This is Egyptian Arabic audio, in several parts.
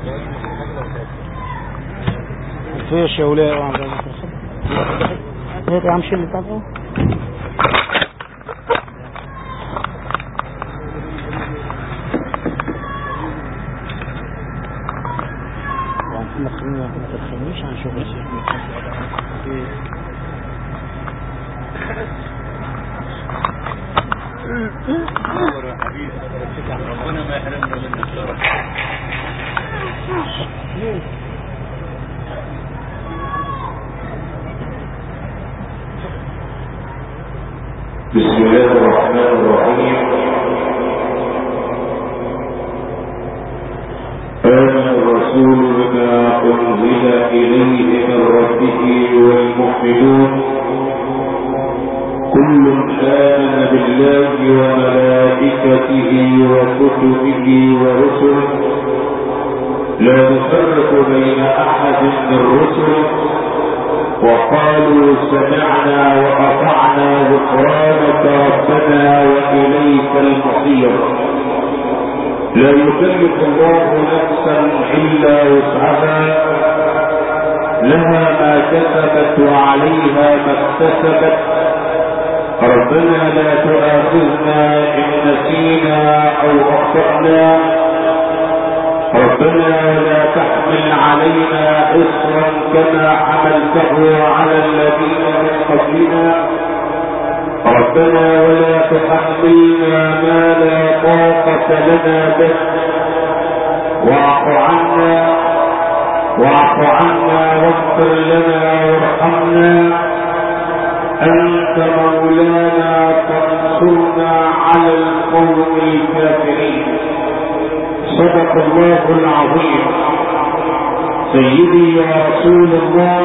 فيش يا ولاء هيك يا عم شيل اللي تابعه محمد خلينا ما تدخلنيش هنشوف يا شيخ ربنا ما يحرمنا منك يا رب بسم الله الرحمن الرحيم آمن الرسول بما أنزل إليه من ربه والمؤمنون كل آمن بالله وملائكته وكتبه ورسله لا نفرق بين أحد من رسله وقالوا سمعنا وأطعنا غفرانك ربنا وإليك المصير لا يكلف الله نفسا إلا وسعها لها ما كسبت وعليها ما اكتسبت ربنا لا تؤاخذنا إن نسينا أو أخطأنا ربنا لا تحمل علينا إصرا كما حملته على الذين من قبلنا ربنا ولا تحملنا ما لا طاقة لنا به واعف عنا واعف عنا واغفر لنا وارحمنا أنت مولانا فانصرنا على القوم الكافرين صدق الله العظيم سيدي يا رسول الله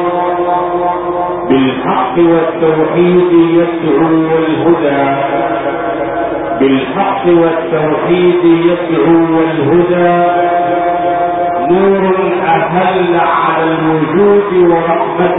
بالحق والتوحيد يدعو والهدى بالحق والتوحيد يدعو والهدى نور أهل على الوجود ورحمة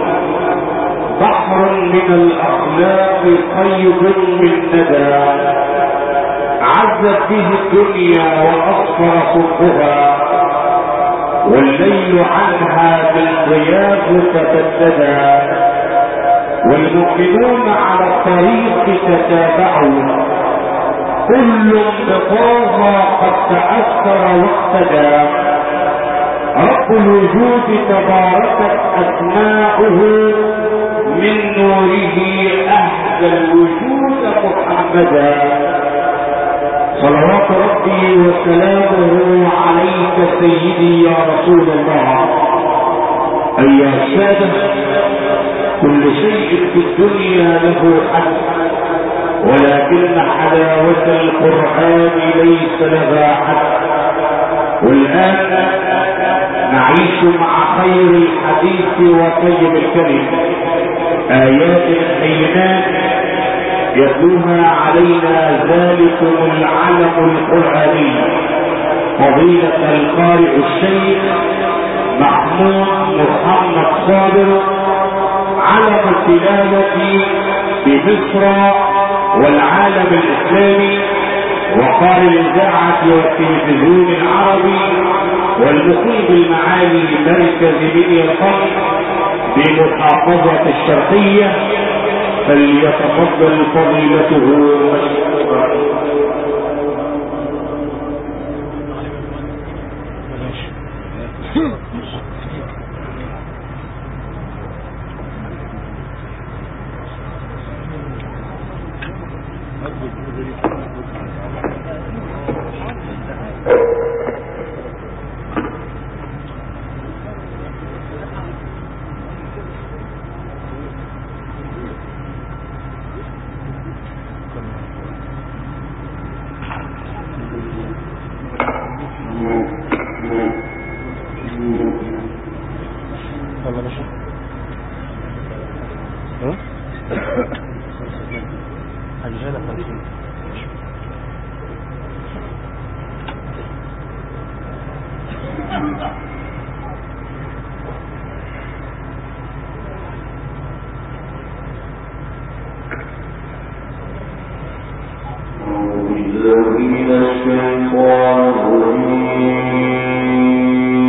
بحر من الأخلاق قيد من ندى عزت به الدنيا واصفر صبها والليل عنها بالضياف تبددا والمؤمنون على الطريق تتابعوا كل بطاغى قد تأثر واقتدى رب الوجود تباركت أسماؤه من نوره أهدى الوجود محمدا صلوات ربي وسلامه عليك سيدي يا رسول الله أيها السادة كل شيء في الدنيا له حد ولكن حلاوة القرآن ليس لها حد والآن نعيش مع خير الحديث وطيب الكلم آيات حينات يتلوها علينا ذلكم العلم القرآني فضيلة القارئ الشيخ محمود محمد صابر علم التلاوة بمصر والعالم الإسلامي وقارئ الإذاعة والتلفزيون العربي والمقيم المعالي مركز بني القرن بمحافظة الشرقية فليتفضل فضيلته مشكورا يلا يا باشا ها؟ هجيلها 50 أعوذ بالله من الشيطان الرجيم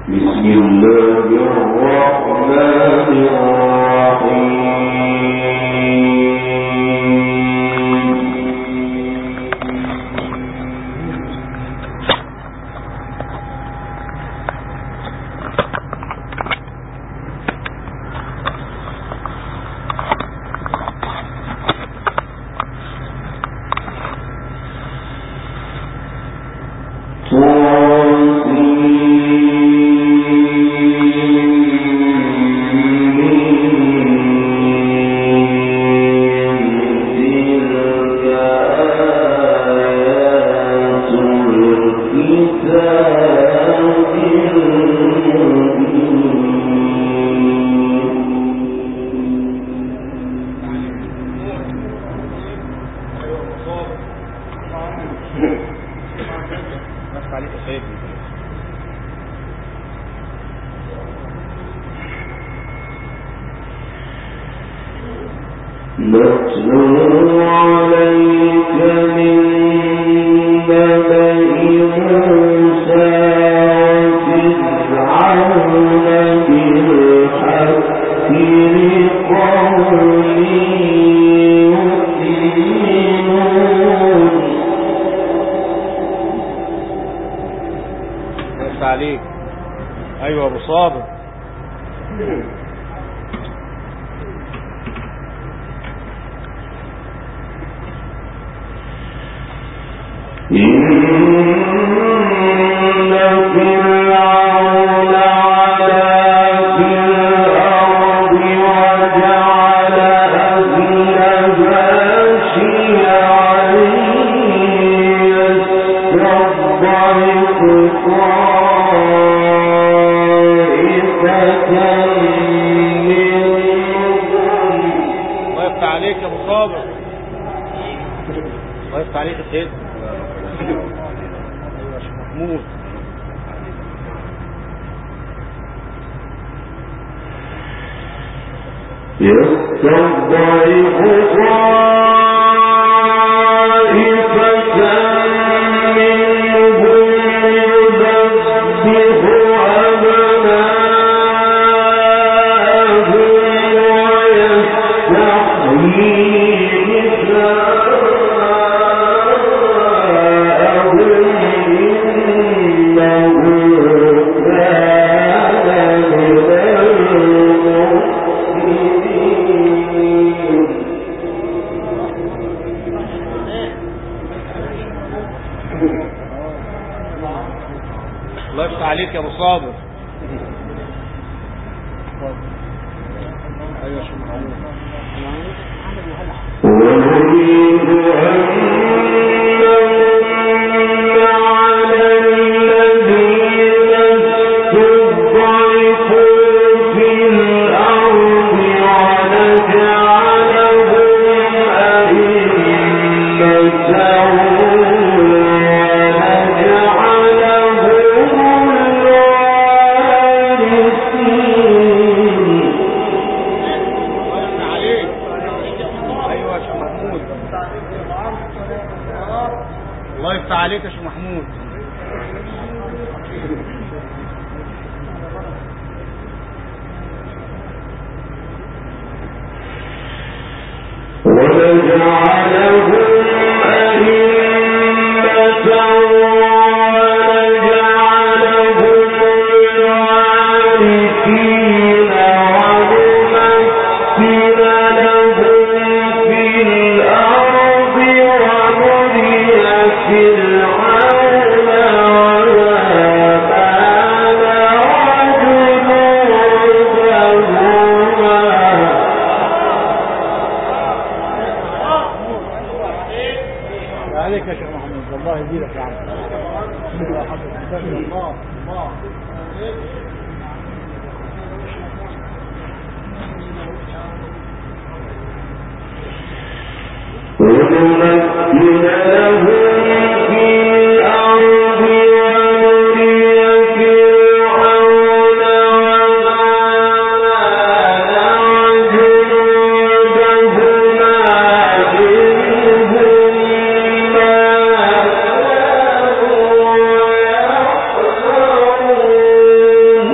يَعْلَمُونَ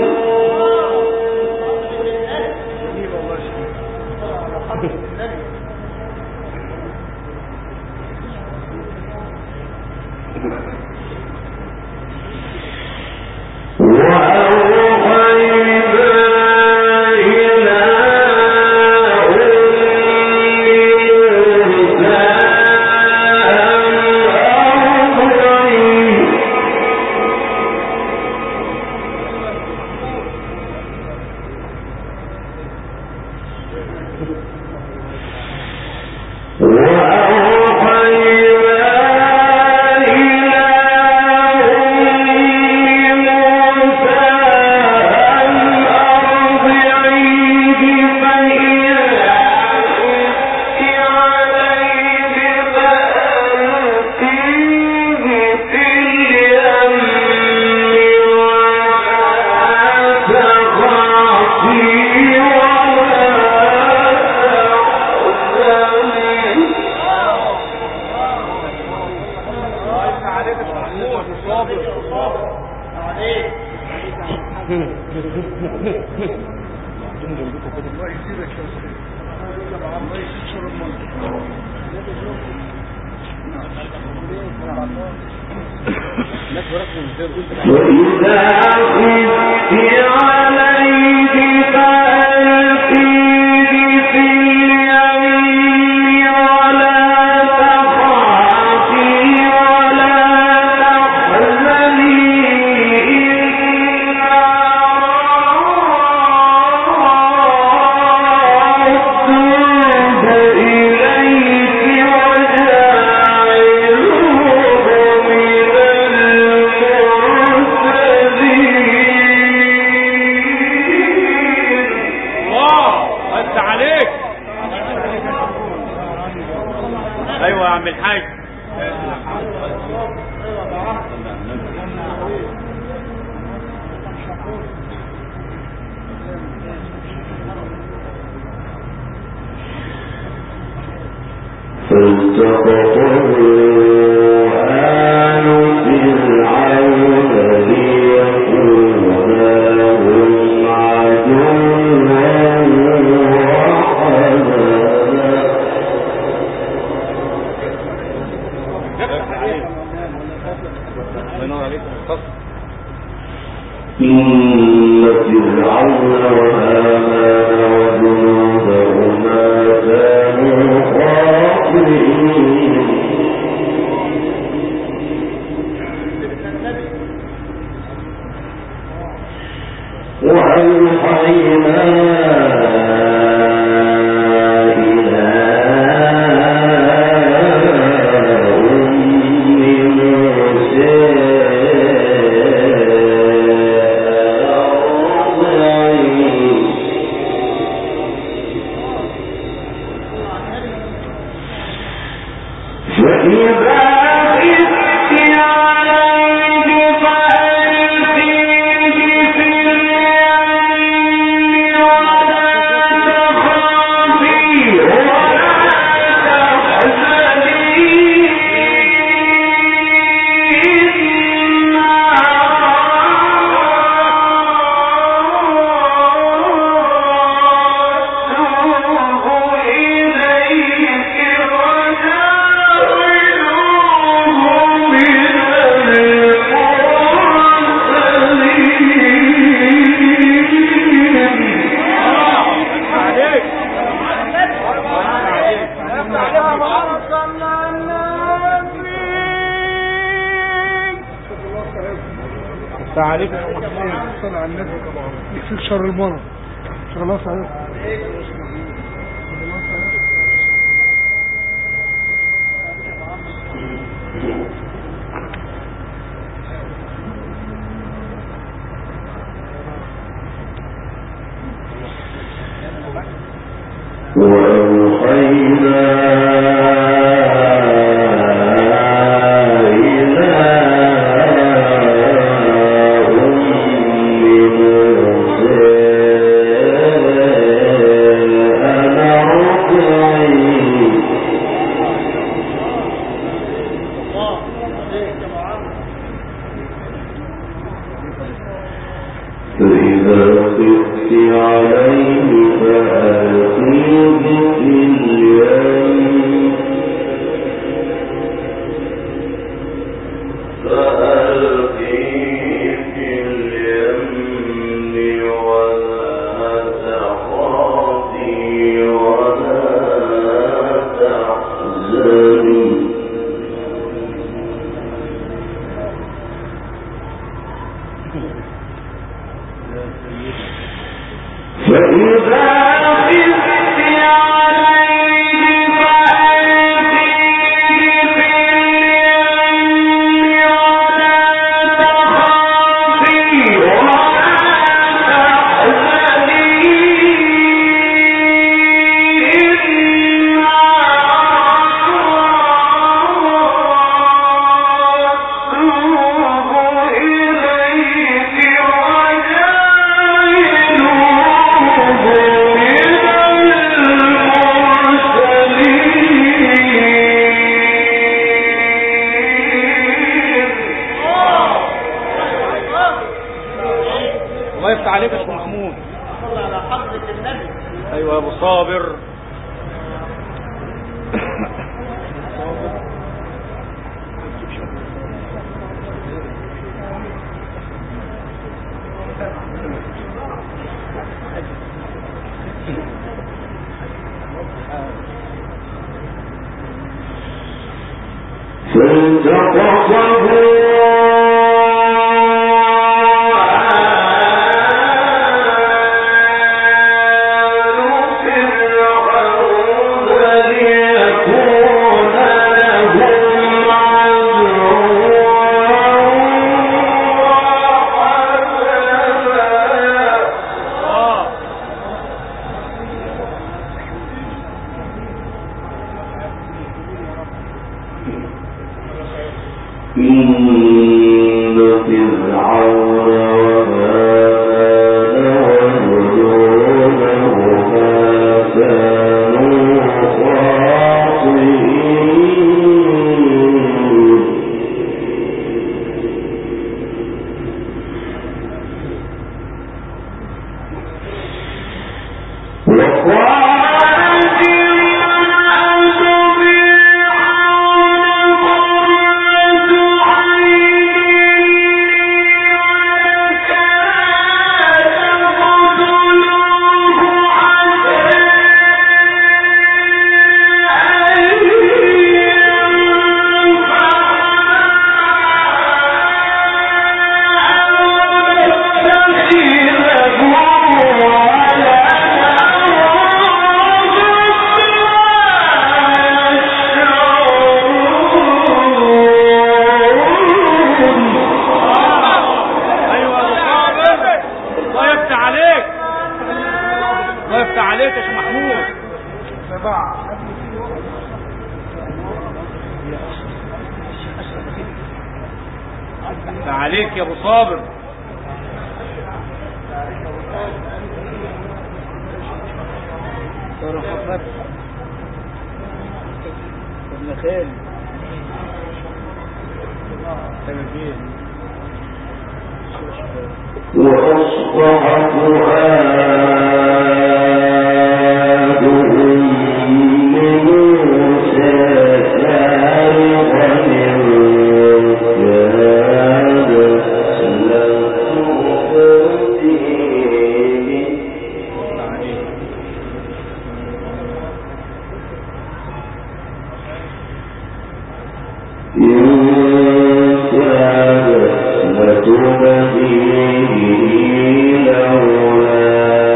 وإذا خفت عليه فألقيه في اليم ولا تخافي ولا تحزني إنا ردوه إليك وجاعلوه من المرسلين الله انت عليك ايوه يا عم الحاج فالتقطه آل فرعون ليكون لهم عدوا وحزنا الله ينور عليك إن فرعون وهامان وجنودهما كانوا خاطئين وأوحينا إلى أم موسى أرضعيه فإذا خفت عليه فألقيه في اليم ولا تخافي ولا تحزني إنا إليك وجاعلوه من المرسلين عليك عليك صلى على النبي يكفيك شر المرض خلاص عليك وأوحينا إلى أم موسى أن أرضعيه فإذا خفت عليه فألقيه في اليم فألقيه في اليم ولا تخافي ولا تحزني فإذا خفت عليه فألقيه في اليم ولا تخافي ولا تحزني إنا ردوه إليك وجاعلوه عليك يا شيخ محمود صلى على حضرة النبي ايوه يا ابو صابر اه إن فرعون وهامان وجنودهما كانوا خاطئين وقالت امرأة فرعون قرة عين كان تقتلوه عسى ايوه يا ابو صابر الله يفتح عليك الله يفتح عليك يا شيخ محمود يفتح عليك يا ابو صابر ابن خالد وأصبح فؤاد أم موسى فارغا إن كادت لتبدي به إن كادت لتبدي به لولا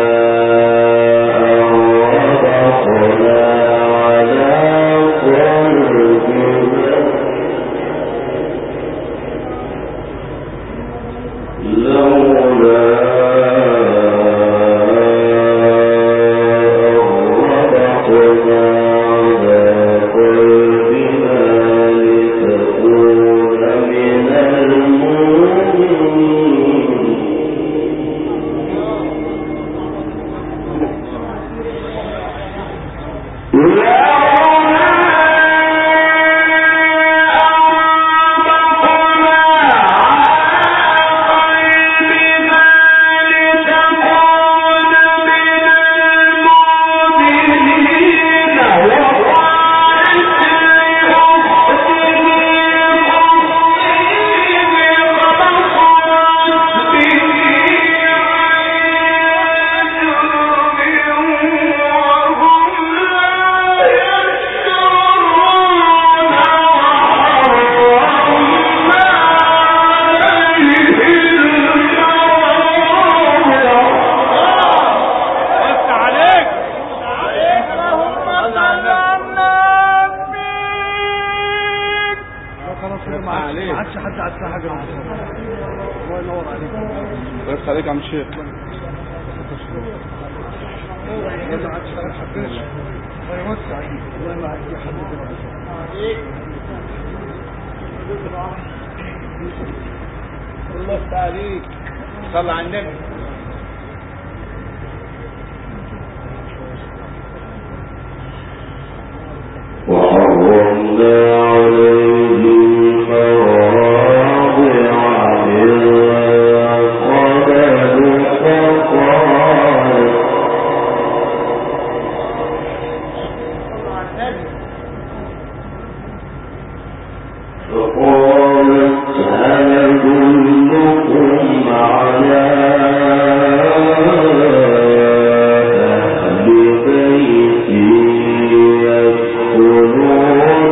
أن ربطنا على قلبها لولا ربطنا على قلبها لتكون من المؤمنين يفتح عليك خلاص كده ما عادش ما عادش حد عارف حاجه الله ينور عليك الله يفتح عليك يا عم الشيخ ما عادش خلاص حدش الله يوسع الله ما عادش حد الله يفتح عليك صلى على النبي وحرمنا عليه المواضع من قبل يدلكم على أهل بيت يسكنونه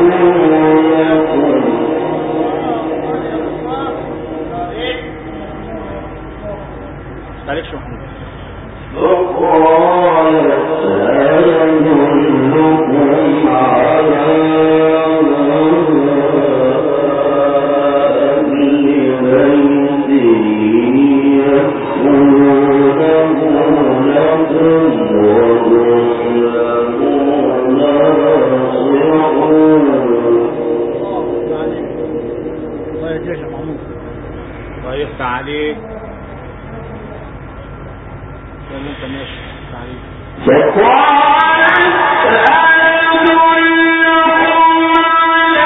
لكم عليك شو محمود فقال سأدلكم على أهل بيت يسكنونه لكم وهم له ناصحون الله يجزاك يا محمود الله يفتح عليك ولا انت ماشي يفتح عليك فقال سأدلكم على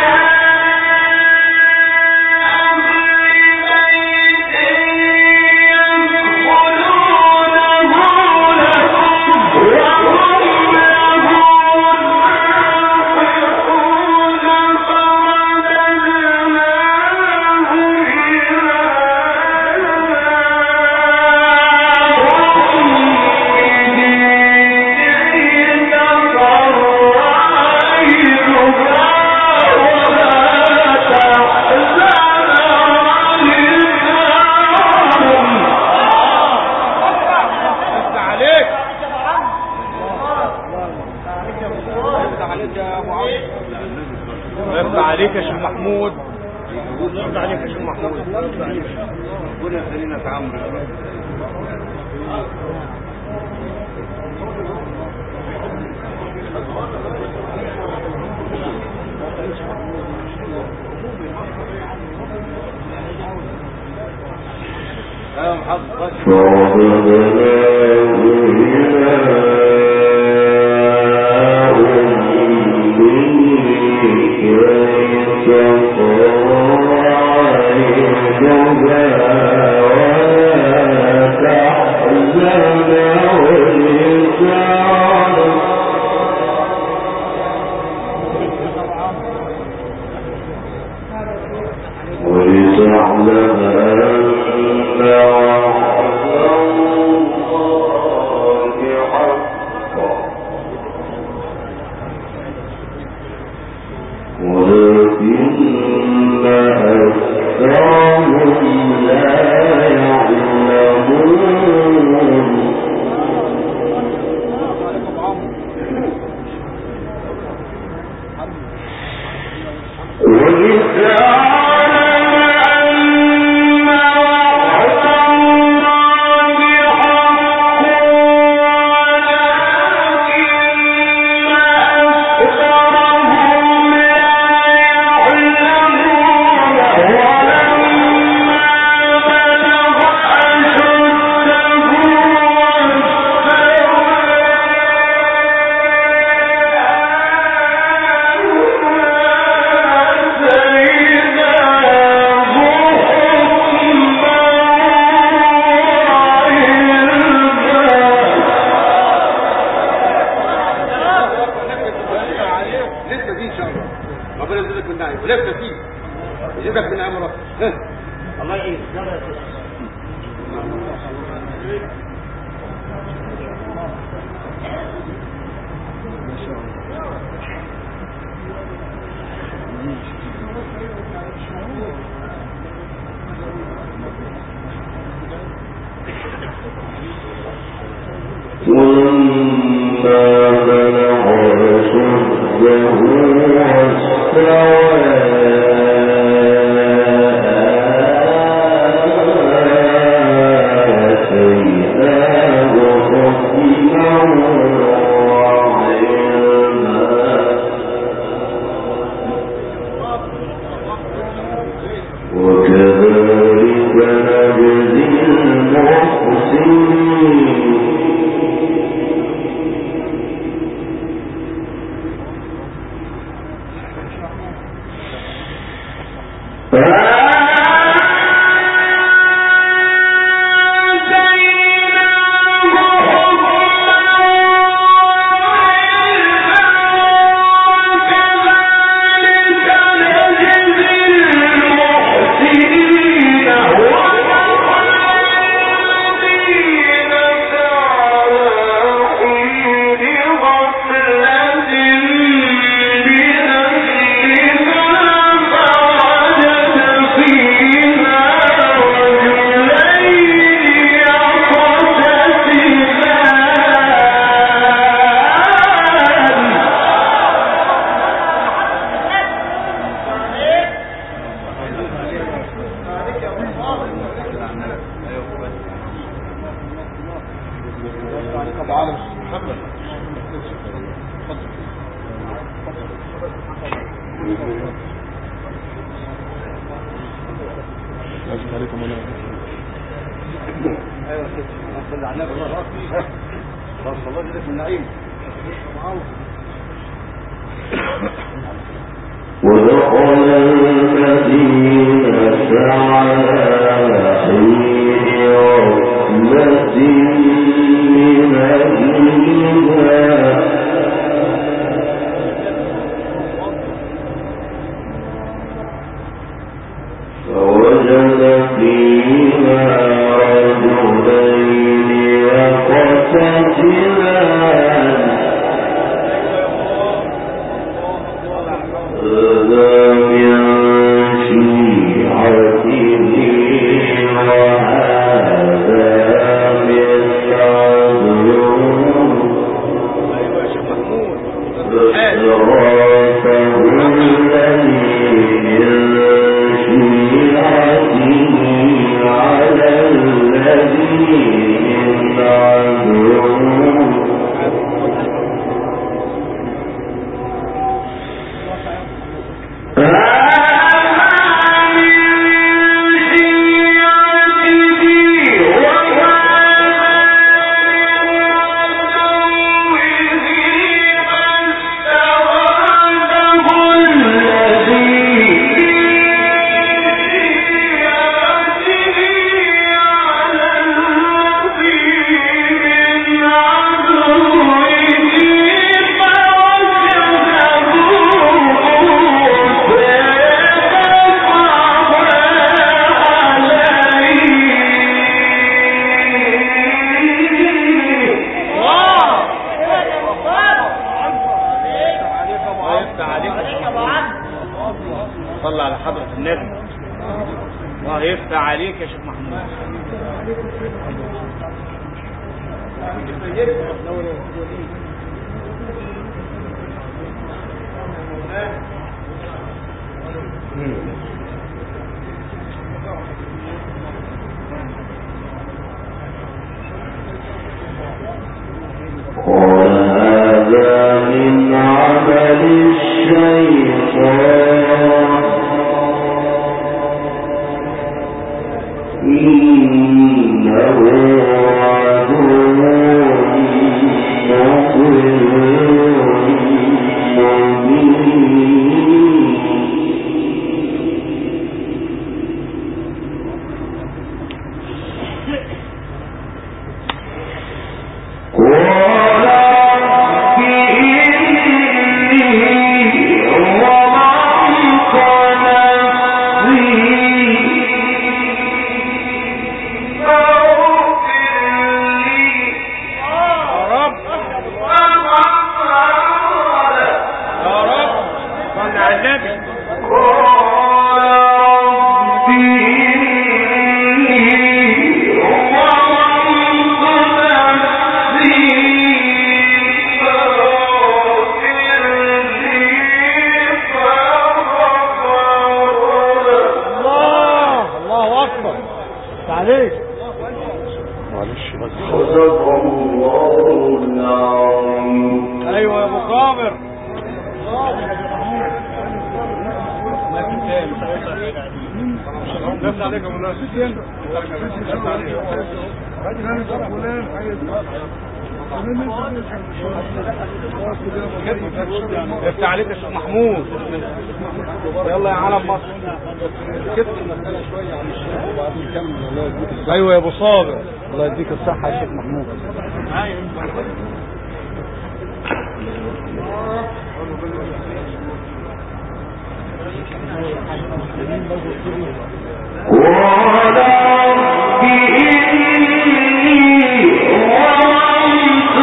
يفتح عليك يفتح عليك يا ابو عمرو يفتح عليك يا شيخ محمود يفتح عليك يا شيخ محمود ربنا يخلينا في عمرو يا رب ايوه محمد فرددناه إلى أمه كي تقر عينها ولا تحزن ولسانه ولتعلم أن وعد الله حق ولكن أكثرهم لا يعلمون ولتعلم أن وعد الله حق ولكن أكثرهم لا يعلمون ولما بلغ أشده لسه دي ان شاء الله ربنا يزيدك من نعيم لسه دي يزيدك من نعيم رب الله يعين ولما بلغ أشده واستوى آتيناه حكما وعلما وكذلك نجزي المحسنين تعالى محمد لازم عليكم ولا ايوه صلى على النبي خلاص الله يجزيك من نعيم ودخل المدينة على حين عقبة من أهلها فوجد فيها رجلين يقتتلان هذا من شيعته وهذا من عدوه ايوه يا شيخ محمود فاستغاثه الذي من شيعته على الذي من عدوه الله يفتح عليك صلى على حضرة النبي الله يفتح عليك يا شيخ محمود قال هذا من عمل الشيطان إنه عدو مضل مبين قال رب إني ظلمت نفسي فاغفر لي يا رب يا رب صلى على النبي قال رب إني ظلمت نفسي فاغفر لي فغفر له الله الله اكبر عليك معلش بس صدق الله العظيم ايوه يا ابو قامر نفس عليك يا مولانا نفس عليك افتح عليك يا شيخ محمود يلا يا عالم مصر ايوه يا ابو صابر الله يديك الصحة يا شيخ محمود قال رب إني ظلمت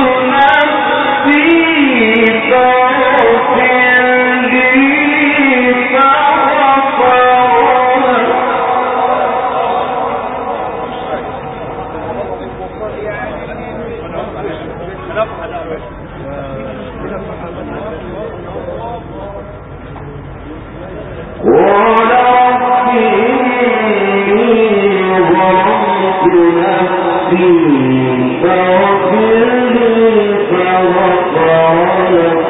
نفسي فاغفر لي فغفر له قال رب إني ظلمت نفسي فاغفر لي كيف غفر لك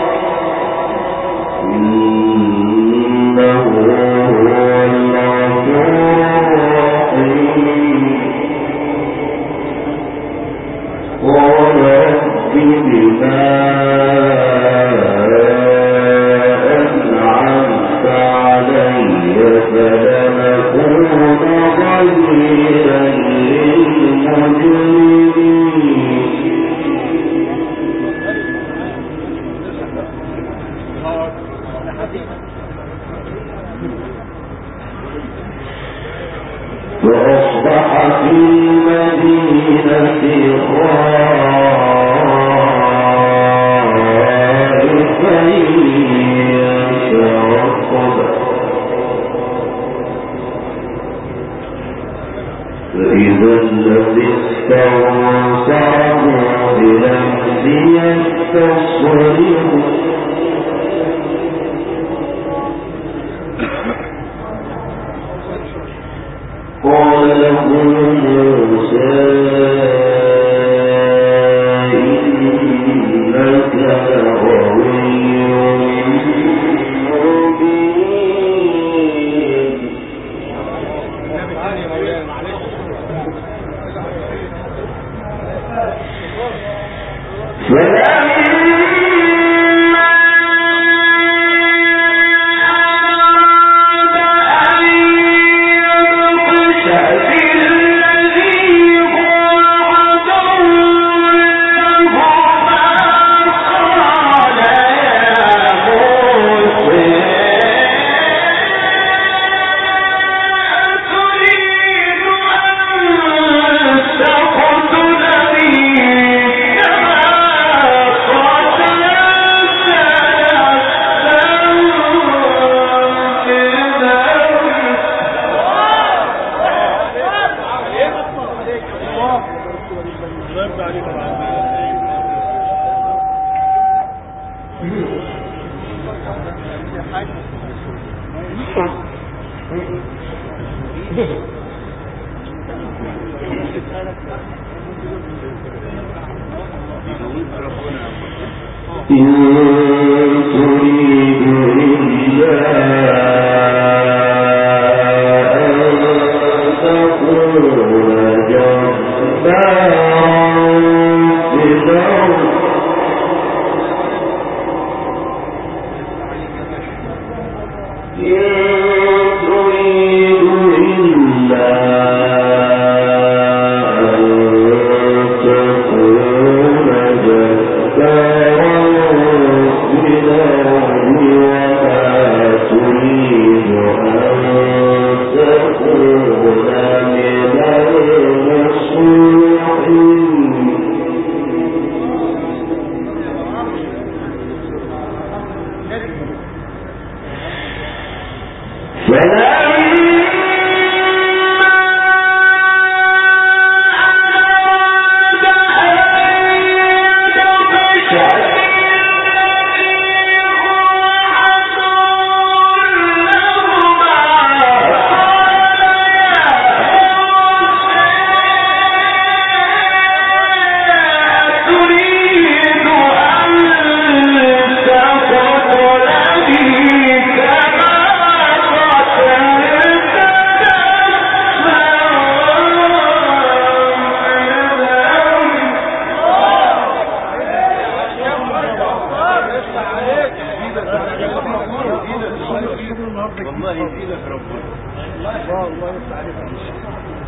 إنه هو الغفور الرحيم قال رب بما أنعمت علي فلنكون ظهيرا للمجرمين فأصبح في المدينة خائفا يترقب فإذا الذي استنصره بلمس يستصرخ قال له موسى إنك لغوي مبين إن تريد إلا أن تكون جبارا في الأرض إن تريد إلا أن تكون جبارا في الأرض وما تريد أن تكون من المصلحين تريد أن تقتلني كما قتلت والله يزيدك ربنا الله الله يفتح عليك يا شيخ.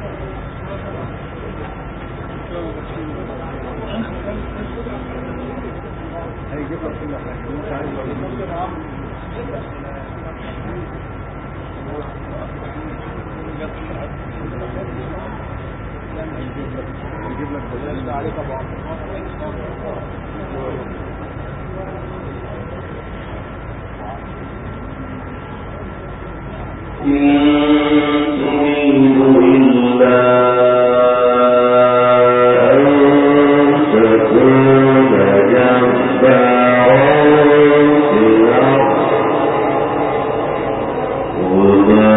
هيجيب لك كل حاجه انت عايز يجيب لك بدل عليه طبعا إن تريد إلا أن تكون جبارا في الأرض وما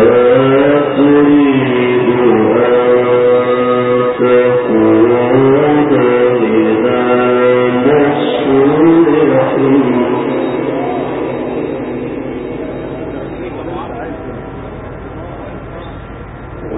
تريد أن تكون من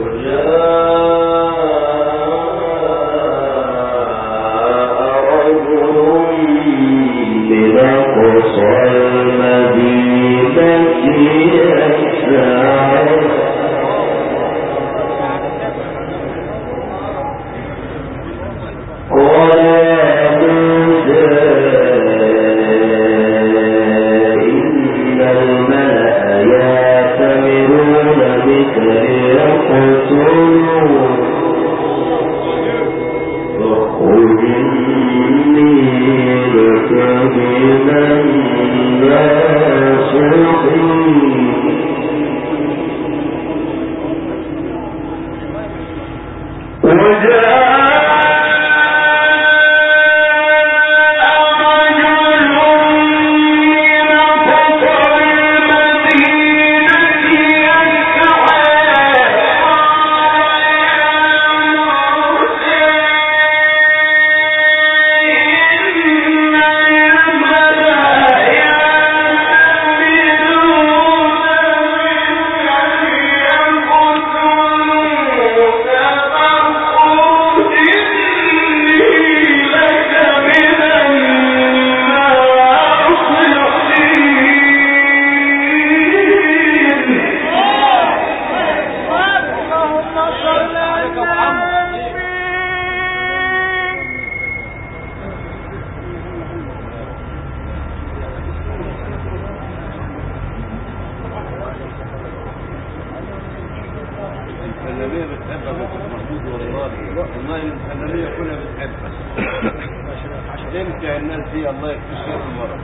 الفنانية بتحبك يا أستاذ محمود والله والله الفنانية كلها بتحبك تمتع الناس دي الله يكفيك خير المرض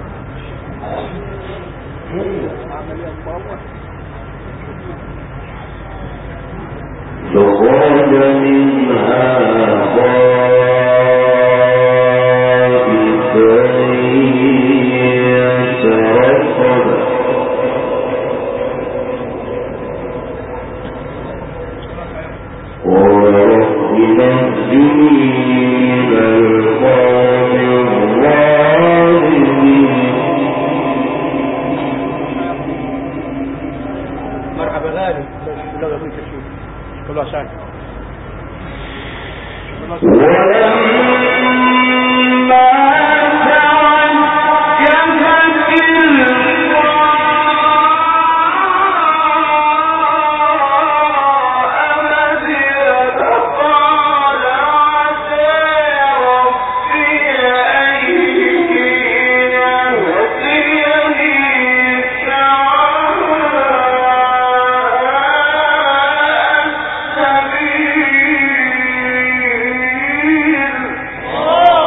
فخرج منها خائفا يترقب قال رب نجني من القوم الظالمين مرحبا غالي لو يعطيك شوف كله عشان ولما تعجبت القرى مدين قال عسى ربي أن يهديني سواء السبيل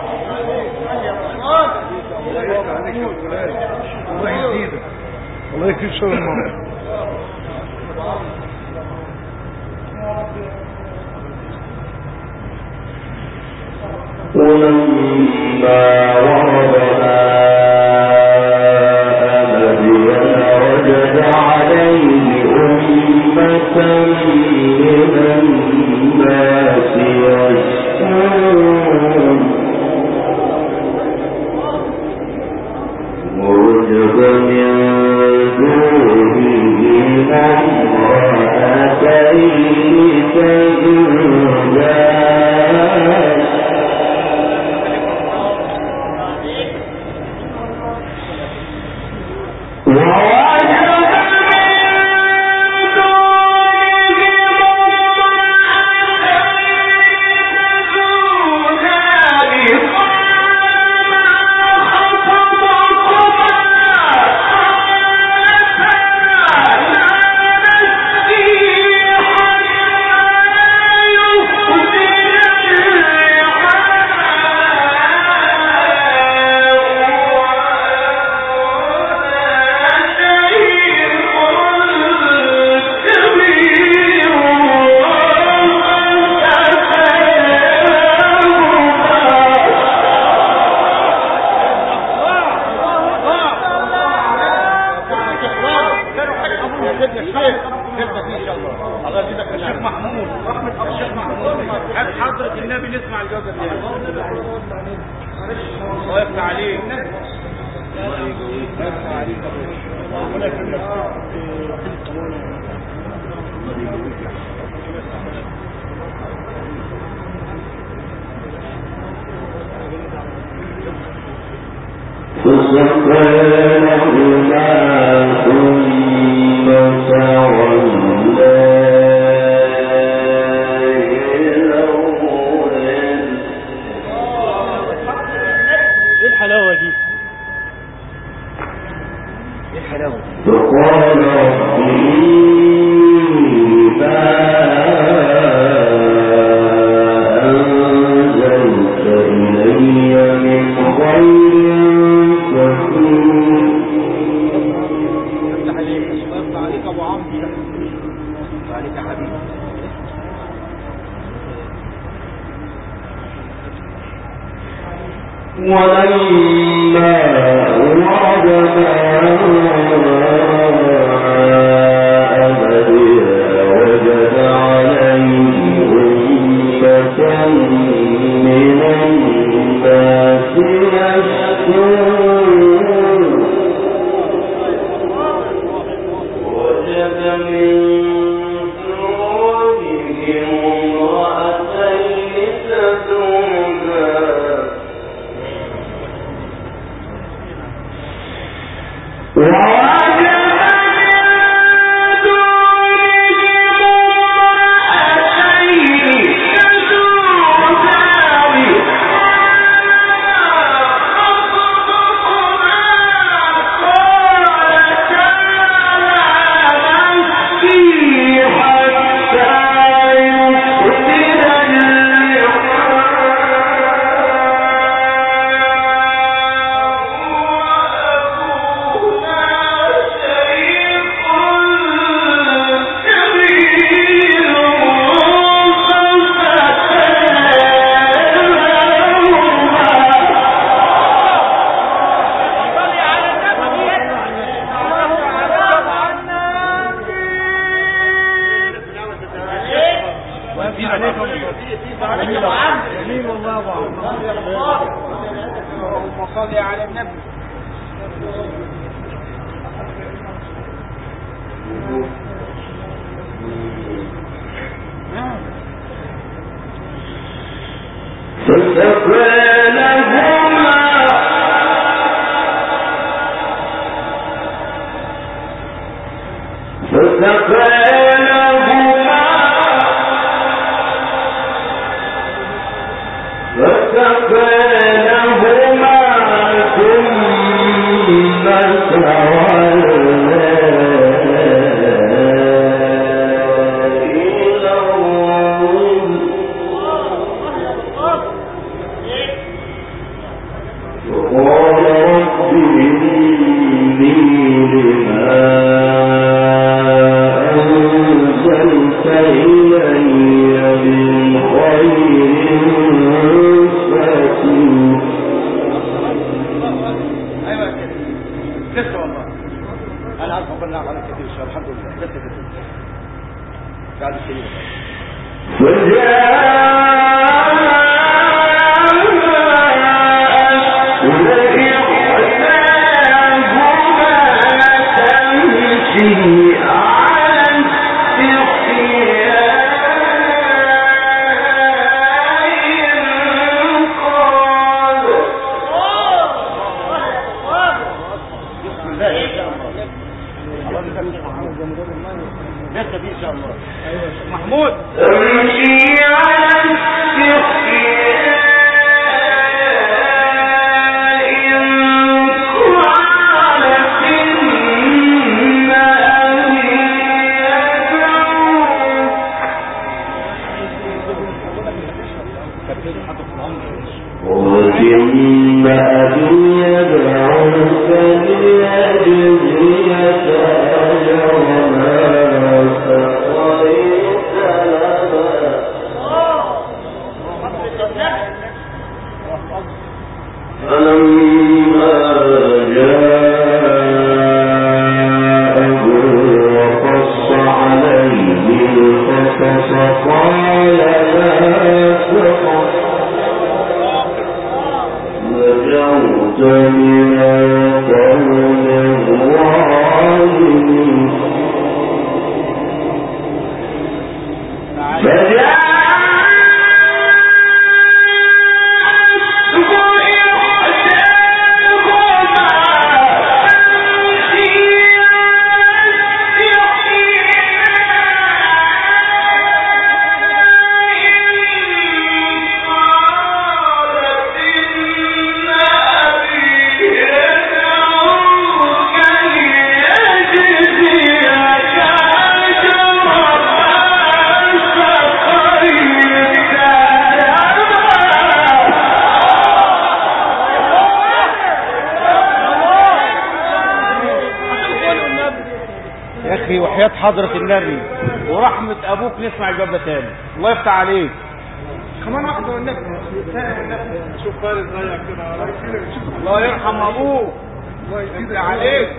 الله يزيدك الله يكفيك شر المرض ولما ورد ماء مدين وجد عليه أمة من الناس يسكون ووجد من دونه امرأتين تذودان الشيخ محمود رحمة الشيخ محمود هات حضرة النبي نسمع الجوزة دي الله يفتح عليك ايه الحلاوة دي ايه الحلاوة دي فقال ربي ما أنزلت إلي من خير فقير افتح عليك افتح عليك ابو عمرو افتح عليك يا حبيبي ولما ورد ماء مدينة وجد عليه أمة من الناس يسكون وجد من دونهم امرأتين تذودان جميل والله يا ابو عمرو اللهم صل على النبي فسقى لهما فسقى لهما فسقى لهما ثم تولى إلى الظل وقال رب إني لما أنزلت إلي من خير فقير ايوه يا كده لسه والله انا عارف ربنا يعمل عليك كتير ان شاء الله الحمد لله لسه كده بعد السنين بسم الله ان شاء الله لسه دي ان شاء الله ايوه يا شيخ محمود تمشي على وإن أبي يدعوك ليجزيك أجر ما سقيت لنا فلما جاءه وقص عليه القصص قال لا تخف نجوت من القوم الظالمين يا اخي وحياة حضرة النبي ورحمة ابوك نسمع الباب ده تاني الله يفتح عليك كمان واحدة والنبي شوف فارس ضيع كده على الله يرحم ابوك الله يزيدك عليك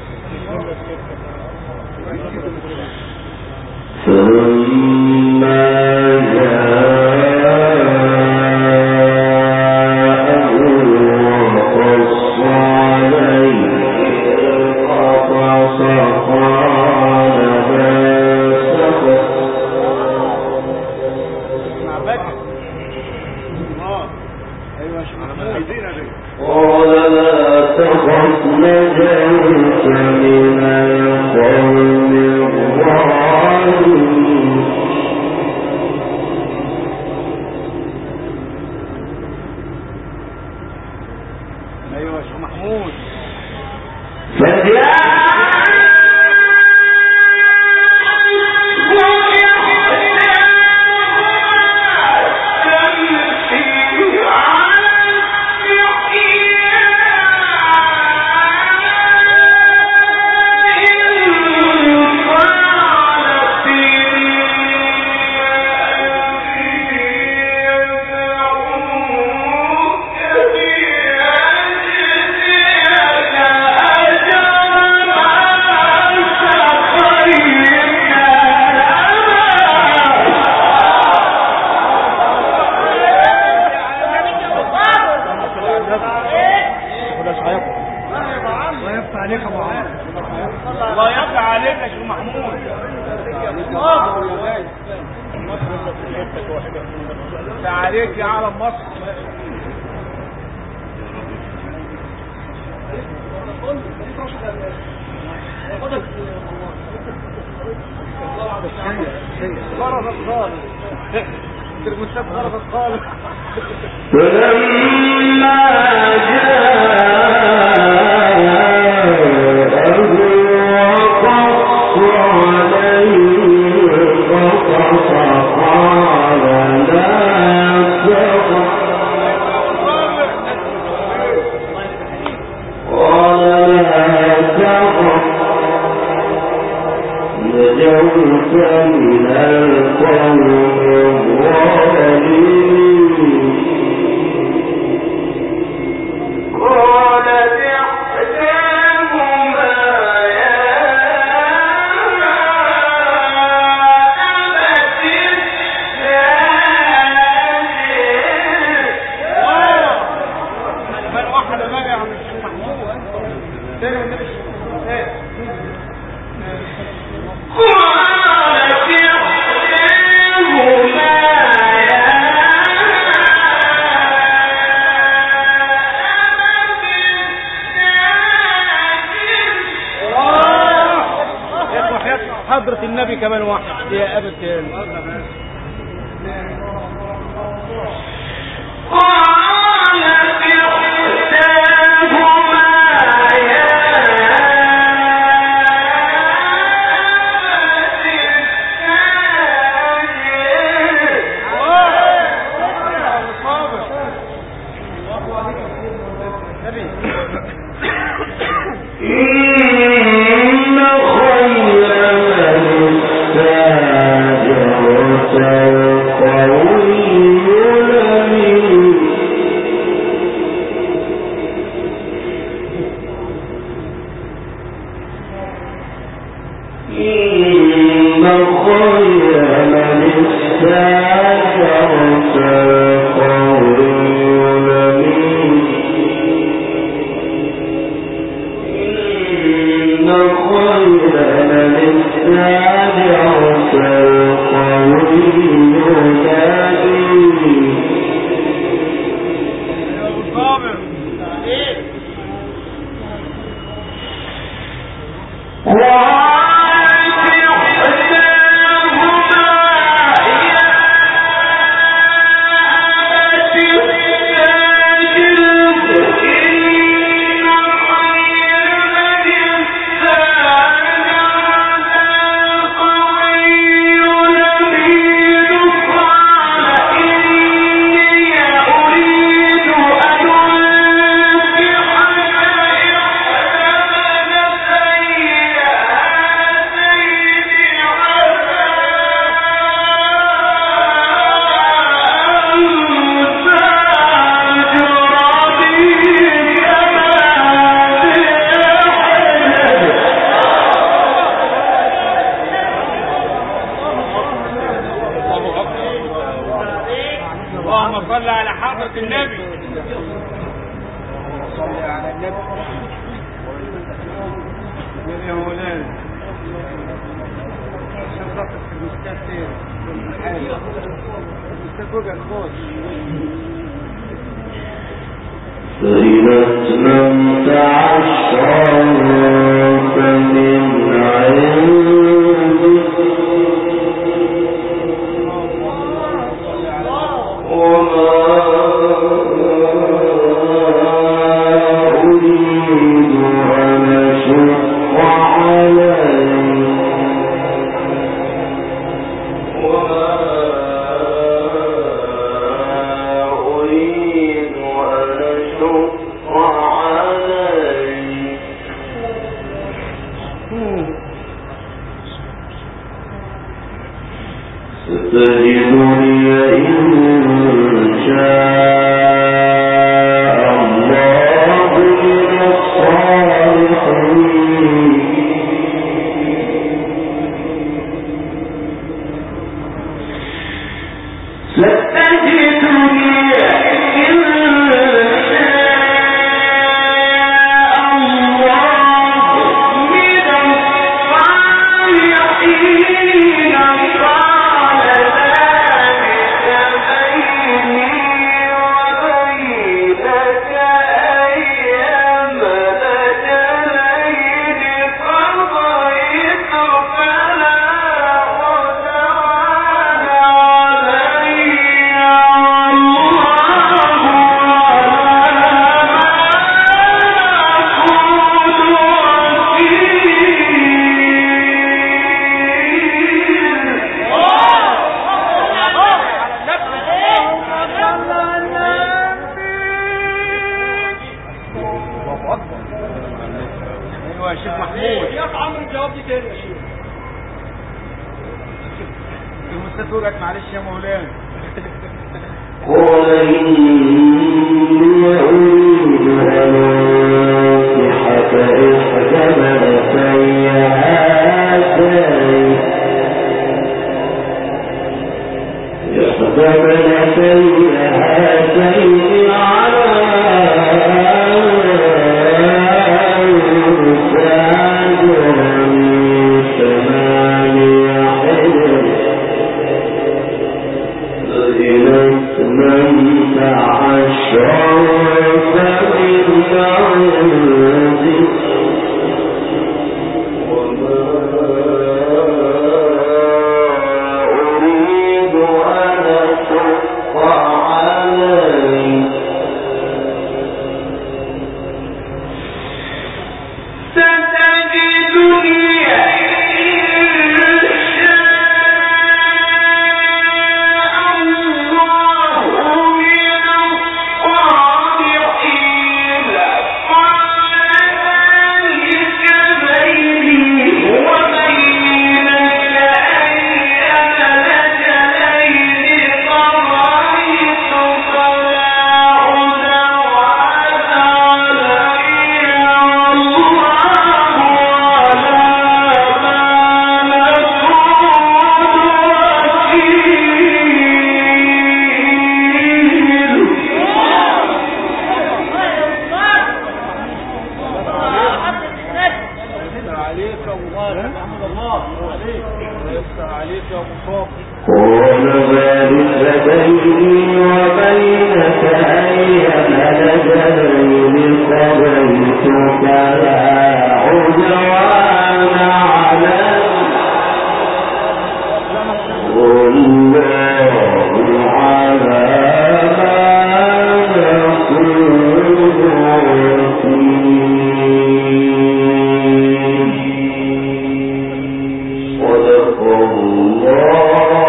مع بكر اه ايوه يا شيخ محمود عايزين يا بيه قال لا تخف نجوت من القوم الظالمين ايوه يا شيخ محمود الله يفتح عليك يا ابو عمرو الله يفتح عليك يا شيخ محمود يفتح عليك يا عالم مصر ضربت خالص الترموسات ضربت خالص فلما جاءه وقص عليه القصص قال لا تخف قال لا تخف نجوت من القوم الظالمين قال إحداهما يا أبت استأجر بل واحدة بقى يا عم الشيخ محمود تاني والنبي تاني قالت إحداهما يا أبت يا وحياة حضرة النبي كمان واحد يا أبت قالت إحداهما يا إن خير من استاجرت القوي الأمين إن خير من استاجرت القوي الأمين إن خير من استاجرت القوي اللهم صل على حضرة النبي صلي على النبي يا مولانا عشان خاطر في الاستاذ تاني الاستاذ وجع خالص فإذا استمتع الشرف من عندك وما أريد أن أشق عليك وما أريد أن أشق عليك ستجدني إن شاء الله من الصالحين ستجدني إن شاء الله من الصالحين قال ذلك بيني وبينك أيام الأجلين قضيت فلا عدوان علي ايوه يا شيخ محمود يا عمرو الجواب دي تاني يا شيخ المستاذ وجعت معلش يا مولانا قال إني أريد أن أنكحك إحدى ابنتي هاتين إحدى ابنتي هاتين على أن تأجرني ثماني حجر إذا استمتع الشرف من عندك وما أريد أن أشق عليك ستجدني إن شاء الله من الصالحين قال ذلك بيني وبينك أيام الأجلين قضيت فلا عدوان علي يستر عليك يا ابو طارق محمد الله عليك يستر عليك يا ابو صابر قال ذلك بيني وبينك أيما لجلين قضيت فلا عدوان علي والله على ما نقول وكيل صدق الله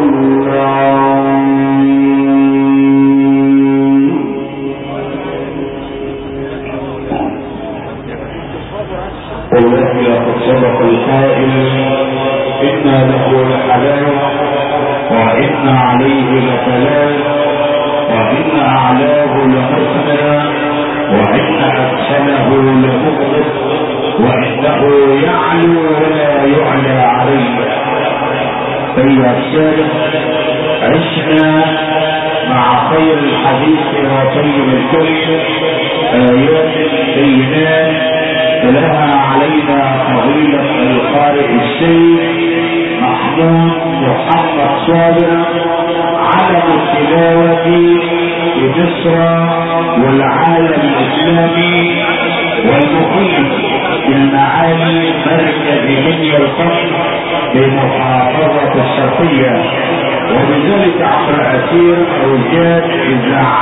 العظيم والله لقد صدق القائل إنا له لحلال وإن عليه لسلام وإن أعلاه لحسنى وإن أسفله لمغرب وإنه يعلو ولا يعلى عليه أيها السادة عشنا مع خير الحديث وطيب الكلم آيات بينات تلاها علينا فضيلة القارئ الشيخ محمود محمد صابر علم التلاوة في مصر والعالم الإسلامي والمقيم في المعالي مركز بني القصر بمحافظة الشرقية وبذلك عبر أسير روجات إذاعة